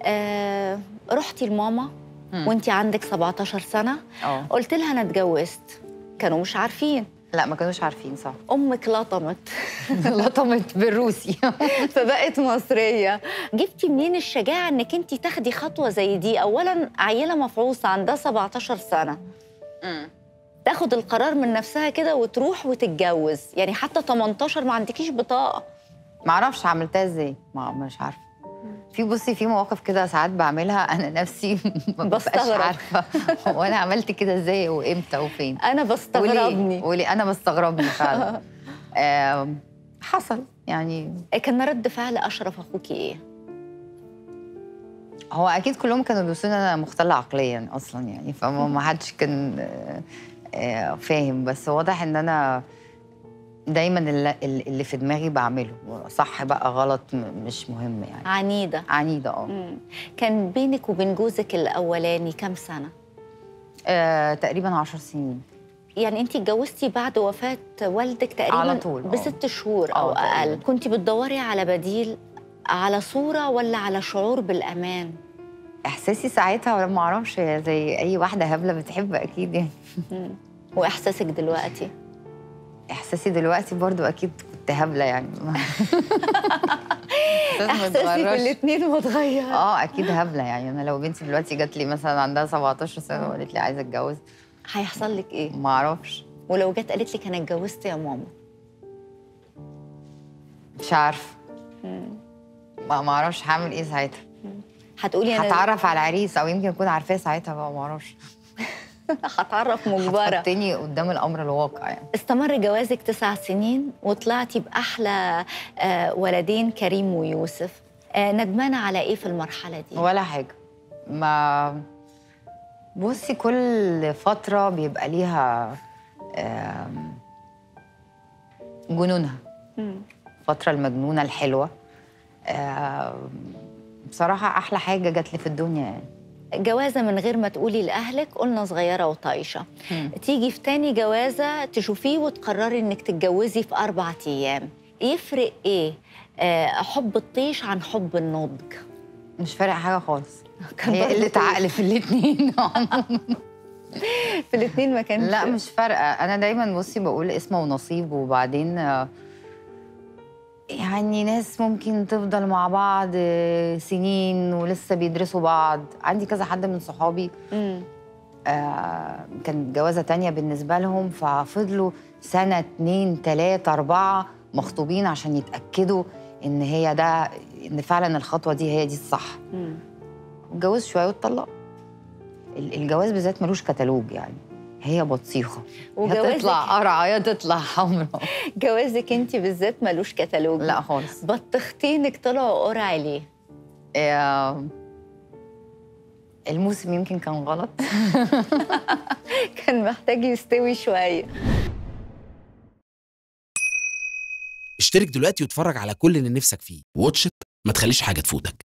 آه رحتي لماما مم. وانت عندك 17 سنه اه قلت لها انا اتجوزت كانوا مش عارفين لا ما كانوش عارفين صح امك لطمت لطمت بالروسي فبقت مصريه جبتي منين الشجاعه انك انت تاخدي خطوه زي دي اولا عيله مفعوصه عندها 17 سنه تاخد القرار من نفسها كده وتروح وتتجوز يعني حتى 18 ما عندكيش بطاقه ما اعرفش عملتها ازاي ما مش عارفه في بصي في مواقف كده ساعات بعملها انا نفسي ما ببقاش بستغرب. عارفه هو انا عملت كده ازاي وامتى وفين انا بستغربني وليه, وليه انا بستغربني فعلا آم، حصل يعني كان رد فعل اشرف اخوكي ايه هو اكيد كلهم كانوا بيوصلوا ان انا مختله عقليا اصلا يعني فما ما حدش كان آه، آه، فاهم بس واضح ان انا دايما اللي, اللي في دماغي بعمله صح بقى غلط م- مش مهم يعني عنيده عنيده اه مم. كان بينك وبين جوزك الاولاني كام سنه آه، تقريبا عشر سنين يعني انت اتجوزتي بعد وفاه والدك تقريبا على طول، آه. بست شهور او آه، اقل تقريباً. كنت بتدوري على بديل على صوره ولا على شعور بالامان احساسي ساعتها ما اعرفش زي اي واحده هبله بتحب اكيد يعني مم. واحساسك دلوقتي احساسي دلوقتي برضو اكيد كنت هبله يعني إحساس ما احساسي في اتغيرش. الاثنين متغير اه اكيد هبله يعني انا لو بنتي دلوقتي جات لي مثلا عندها 17 سنه وقالت لي عايزه اتجوز هيحصل لك ايه ما اعرفش ولو جت قالت لك انا اتجوزت يا ماما مش عارفه مم. ما ما اعرفش هعمل ايه ساعتها هتقولي انا هتعرف على العريس او يمكن اكون عارفاه ساعتها بقى ما اعرفش هتعرف مجبره هتحطني قدام الامر الواقع يعني استمر جوازك تسع سنين وطلعتي بأحلى آه، ولدين كريم ويوسف آه، ندمانة على إيه في المرحلة دي؟ ولا حاجه ما بصي كل فتره بيبقى ليها آم، جنونها مم. الفتره المجنونه الحلوه آم، بصراحه احلى حاجه جات لي في الدنيا يعني جوازة من غير ما تقولي لأهلك قلنا صغيرة وطايشة مم. تيجي في تاني جوازة تشوفيه وتقرري إنك تتجوزي في أربعة أيام يفرق إيه آه، حب الطيش عن حب النضج؟ مش فارق حاجه خالص كان هي برضه قله طيش. عقل في الاثنين في الاتنين ما كانش لا مش فارقه انا دايما بصي بقول اسم ونصيب وبعدين آه، يعني ناس ممكن تفضل مع بعض آه، سنين ولسه بيدرسوا بعض عندي كذا حد من صحابي مم. آه، كان جوازة تانية بالنسبة لهم ففضلوا سنة اتنين تلاتة أربعة مخطوبين عشان يتأكدوا إن هي ده إن فعلا الخطوة دي هي دي الصح مم. واتجوزوا شوية واتطلقوا ال- الجواز بالذات ملوش كتالوج يعني هي بطيخة يا وجوازك تطلع قرعة يا تطلع حمراء جوازك أنت بالذات ملوش كتالوج لا خالص بطختينك طلعوا قرع ليه؟ آه، الموسم يمكن كان غلط كان محتاج يستوي شوية اشترك دلوقتي واتفرج على كل اللي نفسك فيه واتش إت، ما تخليش حاجة تفوتك